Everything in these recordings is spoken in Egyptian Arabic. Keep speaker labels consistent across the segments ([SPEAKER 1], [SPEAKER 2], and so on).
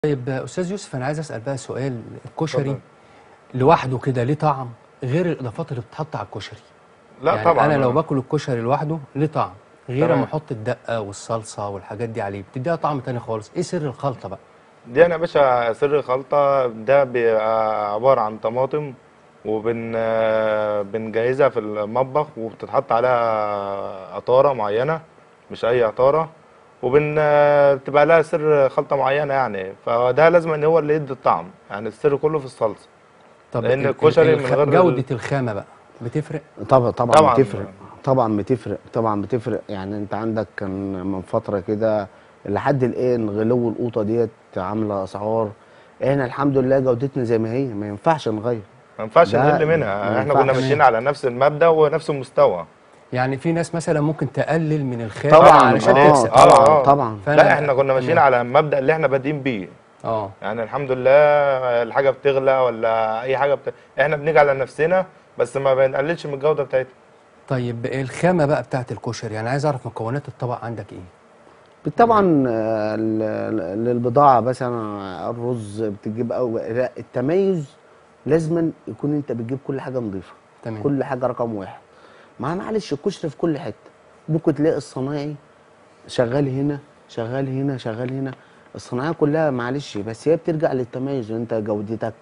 [SPEAKER 1] طيب استاذ يوسف انا عايز اسال بقى سؤال الكشري
[SPEAKER 2] اتفضل.
[SPEAKER 1] لوحده كده ليه طعم غير الاضافات اللي بتتحط على الكشري
[SPEAKER 2] لا
[SPEAKER 1] يعني
[SPEAKER 2] طبعا
[SPEAKER 1] انا لو
[SPEAKER 2] آه.
[SPEAKER 1] باكل الكشري لوحده ليه طعم غير
[SPEAKER 2] تمام.
[SPEAKER 1] اما احط الدقه والصلصه والحاجات دي عليه بتديها طعم تاني خالص ايه سر الخلطه بقى
[SPEAKER 2] دي انا يا باشا سر الخلطه ده بيبقى عباره عن طماطم وبن آه، بنجهزها في المطبخ وبتتحط عليها عطاره معينه مش اي عطاره وبن آه، بتبقى لها سر خلطه معينه يعني فده لازم ان هو اللي يدي الطعم يعني السر كله في الصلصه
[SPEAKER 1] طب
[SPEAKER 2] لأن
[SPEAKER 1] ال- ال-
[SPEAKER 2] الكشري من
[SPEAKER 1] الخ-
[SPEAKER 2] غير ال-
[SPEAKER 1] جوده الخامه بقى بتفرق
[SPEAKER 3] طبعا طبعا,
[SPEAKER 2] طبعاً.
[SPEAKER 3] بتفرق طبعا بتفرق طبعا بتفرق يعني انت عندك كان من فتره كده لحد الان غلو القوطه ديت عامله اسعار احنا الحمد لله جودتنا زي ما هي ما ينفعش نغير
[SPEAKER 2] ما ينفعش
[SPEAKER 3] ده
[SPEAKER 2] نقل
[SPEAKER 3] ما
[SPEAKER 2] منها احنا
[SPEAKER 3] ينفعش.
[SPEAKER 2] كنا ماشيين على نفس المبدا ونفس المستوى
[SPEAKER 1] يعني في ناس مثلا ممكن تقلل من الخام
[SPEAKER 3] طبعا
[SPEAKER 1] علشان
[SPEAKER 3] اه
[SPEAKER 1] تكسب
[SPEAKER 2] آه،
[SPEAKER 3] طبعا
[SPEAKER 2] آه.
[SPEAKER 3] طبعا
[SPEAKER 1] فأنا-
[SPEAKER 2] لا احنا كنا ماشيين
[SPEAKER 1] تمام.
[SPEAKER 2] على المبدا اللي احنا بادئين بيه
[SPEAKER 1] اه
[SPEAKER 2] يعني الحمد لله الحاجه بتغلى ولا اي حاجه بت... احنا بنيجي على نفسنا بس ما بنقللش من الجوده بتاعتها
[SPEAKER 1] طيب الخامه بقى بتاعت الكشري يعني عايز اعرف مكونات الطبق عندك ايه
[SPEAKER 3] طبعا آه، ال- ال- للبضاعه مثلا الرز بتجيب او لا التميز لازما يكون انت بتجيب كل حاجه نظيفه
[SPEAKER 1] تمام
[SPEAKER 3] كل حاجه رقم واحد ما معلش الكشري في كل حته ممكن تلاقي الصنايعي شغال هنا شغال هنا شغال هنا الصناعيه كلها معلش بس هي بترجع للتميز انت جودتك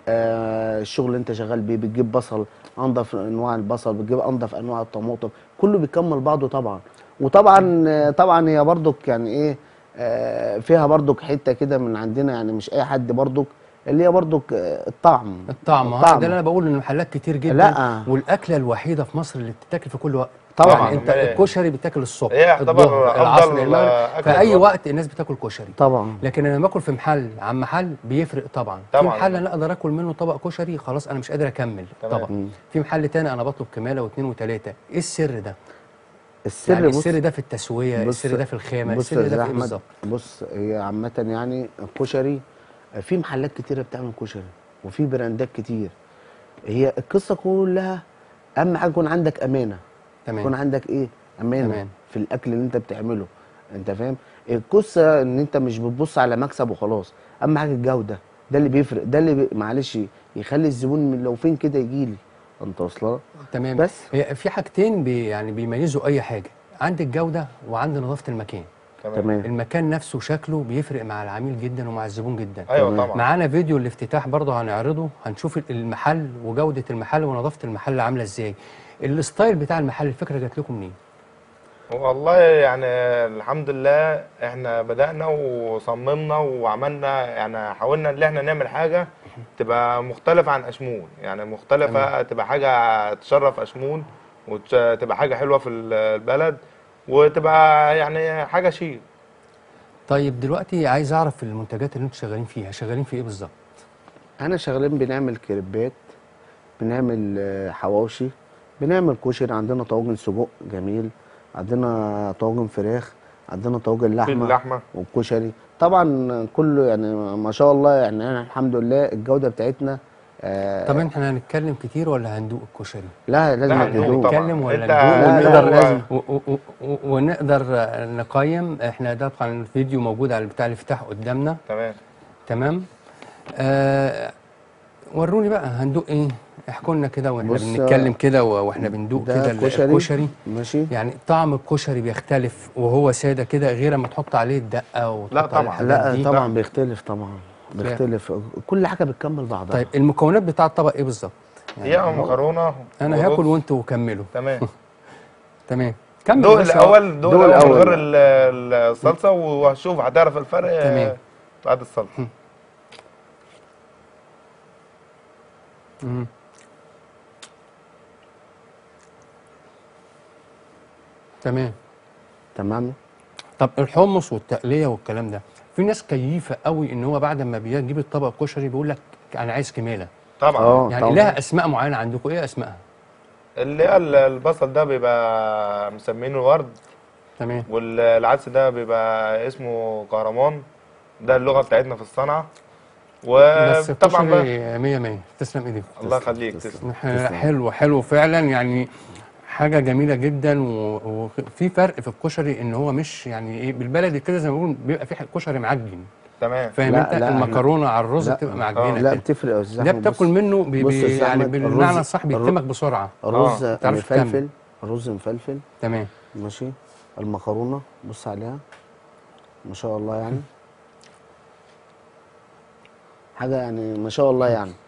[SPEAKER 3] آه الشغل اللي انت شغال بيه بتجيب بصل انضف انواع البصل بتجيب انضف انواع الطماطم كله بيكمل بعضه طبعا وطبعا آه، طبعا هي برضك يعني ايه آه فيها برضك حته كده من عندنا يعني مش اي حد برضك اللي هي برضك آه، الطعم
[SPEAKER 1] الطعم اه ده اللي انا بقول ان المحلات كتير جدا
[SPEAKER 3] لا.
[SPEAKER 1] والاكله الوحيده في مصر اللي بتتاكل في كل وقت
[SPEAKER 3] طبعا.
[SPEAKER 1] يعني انت
[SPEAKER 2] ما-
[SPEAKER 1] الكشري بيتاكل الصبح
[SPEAKER 2] هي يعتبر
[SPEAKER 1] الظهر
[SPEAKER 2] أفضل
[SPEAKER 1] العصر المغرب
[SPEAKER 2] أكلة
[SPEAKER 1] في
[SPEAKER 2] في
[SPEAKER 1] اي
[SPEAKER 2] الوقت.
[SPEAKER 1] وقت الناس بتاكل كشري
[SPEAKER 3] طبعا
[SPEAKER 1] لكن انا باكل في محل عن محل بيفرق طبعا في
[SPEAKER 2] طبعاً.
[SPEAKER 1] محل انا اقدر اكل منه طبق كشري خلاص انا مش قادر اكمل
[SPEAKER 2] تمام.
[SPEAKER 1] طبق
[SPEAKER 3] مم.
[SPEAKER 1] في محل تاني انا بطلب كماله واثنين وثلاثه ايه السر ده
[SPEAKER 3] السر
[SPEAKER 1] يعني
[SPEAKER 3] بص
[SPEAKER 1] السر ده في التسويه
[SPEAKER 3] بص-
[SPEAKER 1] السر ده في الخامه
[SPEAKER 3] بص
[SPEAKER 1] السر
[SPEAKER 3] يا
[SPEAKER 1] ده في ايه
[SPEAKER 3] احمد
[SPEAKER 1] بالظبط
[SPEAKER 3] بص هي عامة يعني الكشري في محلات كتيرة بتعمل كشري وفي براندات كتير هي القصة كلها أهم حاجة يكون عندك أمانة يكون
[SPEAKER 1] تمام
[SPEAKER 3] عندك إيه؟ أمانة
[SPEAKER 1] تمام.
[SPEAKER 3] في الأكل اللي أنت بتعمله أنت فاهم؟ القصة إن أنت مش بتبص على مكسب وخلاص أهم حاجة الجودة ده اللي بيفرق ده اللي بي... معلش يخلي الزبون من لو فين كده يجي لي أنت واصله
[SPEAKER 1] تمام
[SPEAKER 3] بس.
[SPEAKER 1] هي في حاجتين بي يعني بيميزوا اي حاجه عند الجوده وعند نظافه المكان
[SPEAKER 3] تمام
[SPEAKER 1] المكان نفسه شكله بيفرق مع العميل جدا ومع الزبون جدا
[SPEAKER 2] ايوه
[SPEAKER 3] تمام.
[SPEAKER 2] طبعا
[SPEAKER 1] معانا فيديو الافتتاح برضه هنعرضه هنشوف المحل وجودة المحل ونظافة المحل عاملة ازاي الستايل بتاع المحل الفكرة جات لكم منين
[SPEAKER 2] والله يعني الحمد لله احنا بدأنا وصممنا وعملنا يعني حاولنا ان احنا نعمل حاجة تبقى مختلفة عن أشمون يعني مختلفة تبقى حاجة تشرف أشمون وتبقى حاجة حلوة في البلد وتبقى يعني حاجة شيك
[SPEAKER 1] طيب دلوقتي عايز اعرف المنتجات اللي انتوا شغالين فيها شغالين في ايه بالظبط
[SPEAKER 3] احنا شغالين بنعمل كريبات بنعمل آه، حواوشي بنعمل كشري عندنا طواجن سجق جميل عندنا طواجن فراخ عندنا طواجن لحمه
[SPEAKER 2] باللحمة
[SPEAKER 3] والكشري طبعا كله يعني ما شاء الله يعني احنا الحمد لله الجوده بتاعتنا آه
[SPEAKER 1] طب احنا هنتكلم كتير ولا هندوق الكشري
[SPEAKER 3] لا لازم
[SPEAKER 2] لا، هندوق
[SPEAKER 3] تدوق
[SPEAKER 2] طبعاً.
[SPEAKER 1] نتكلم ولا
[SPEAKER 2] انت-
[SPEAKER 1] ندوق
[SPEAKER 3] لا،
[SPEAKER 1] ونقدر
[SPEAKER 3] لا، لازم.
[SPEAKER 1] و- و- و- و- ونقدر نقيم احنا ده طبعا الفيديو موجود على بتاع الافتتاح قدامنا
[SPEAKER 2] تمام
[SPEAKER 1] تمام آه وروني بقى هندوق ايه احكوا لنا كده واحنا
[SPEAKER 3] بص،
[SPEAKER 1] بنتكلم كده و- واحنا بندوق
[SPEAKER 3] ده
[SPEAKER 1] كده ال-
[SPEAKER 3] كشري.
[SPEAKER 1] الكشري
[SPEAKER 3] ماشي
[SPEAKER 1] يعني طعم الكشري بيختلف وهو ساده كده غير اما تحط عليه الدقه وتحط
[SPEAKER 2] لا
[SPEAKER 1] عليه
[SPEAKER 2] طبعاً.
[SPEAKER 1] الحاجات
[SPEAKER 3] لا
[SPEAKER 1] دي.
[SPEAKER 3] طبعا بيختلف طبعا بيختلف كل حاجه بتكمل بعضها
[SPEAKER 1] طيب المكونات بتاع الطبق ايه بالظبط
[SPEAKER 2] هي مكرونة
[SPEAKER 1] انا
[SPEAKER 2] ورز.
[SPEAKER 1] هاكل وانتوا كملوا
[SPEAKER 2] تمام
[SPEAKER 1] تمام كمل
[SPEAKER 2] دوق
[SPEAKER 1] بس أهو.
[SPEAKER 2] الأول دوق
[SPEAKER 3] دوق
[SPEAKER 2] الأول من
[SPEAKER 3] الأول.
[SPEAKER 2] غير ال- الصلصة وهشوف هتعرف الفرق آه،
[SPEAKER 1] تمام.
[SPEAKER 2] بعد الصلصة
[SPEAKER 1] مم. تمام
[SPEAKER 3] تمام
[SPEAKER 1] طب الحمص والتقليه والكلام ده في ناس كيفه قوي ان هو بعد ما بيجيب الطبق الكشري بيقول لك انا عايز كماله
[SPEAKER 2] طبعا
[SPEAKER 3] اه
[SPEAKER 1] يعني
[SPEAKER 3] طبعا.
[SPEAKER 1] لها اسماء معينه عندكم ايه اسمائها
[SPEAKER 2] اللي هي ال- البصل ده بيبقى مسمينه ورد
[SPEAKER 1] تمام
[SPEAKER 2] والعدس ده بيبقى اسمه قهرمان ده اللغة بتاعتنا في الصنعة
[SPEAKER 1] بس
[SPEAKER 2] وطبعا بقى
[SPEAKER 1] الكشري 100 100 تسلم ايديك
[SPEAKER 2] الله يخليك تسلم
[SPEAKER 1] ح- حلو حلو فعلا يعني حاجه جميله جدا و- وفي فرق في الكشري ان هو مش يعني ايه بالبلدي كده زي ما بيقولوا بيبقى في كشري معجن
[SPEAKER 2] تمام
[SPEAKER 1] فاهم
[SPEAKER 3] لا،
[SPEAKER 1] انت
[SPEAKER 3] لا،
[SPEAKER 1] المكرونه على الرز
[SPEAKER 3] لا.
[SPEAKER 1] بتبقى
[SPEAKER 2] آه.
[SPEAKER 1] معجنه
[SPEAKER 3] لا
[SPEAKER 1] كده
[SPEAKER 3] بتفرق يا استاذ
[SPEAKER 1] ده
[SPEAKER 3] أحمد.
[SPEAKER 1] بتاكل
[SPEAKER 3] بص-
[SPEAKER 1] منه بي
[SPEAKER 3] بص يا
[SPEAKER 1] بي
[SPEAKER 3] أستاذ
[SPEAKER 1] يعني
[SPEAKER 3] أحمد،
[SPEAKER 1] بالمعنى
[SPEAKER 3] الرز-
[SPEAKER 1] الصح
[SPEAKER 3] الر-
[SPEAKER 1] بيتمك بسرعه
[SPEAKER 3] الرز
[SPEAKER 2] آه،
[SPEAKER 1] تعرفش تكمل.
[SPEAKER 3] مفلفل الرز مفلفل
[SPEAKER 1] تمام
[SPEAKER 3] ماشي المكرونه بص عليها ما شاء الله يعني حاجه يعني ما شاء الله يعني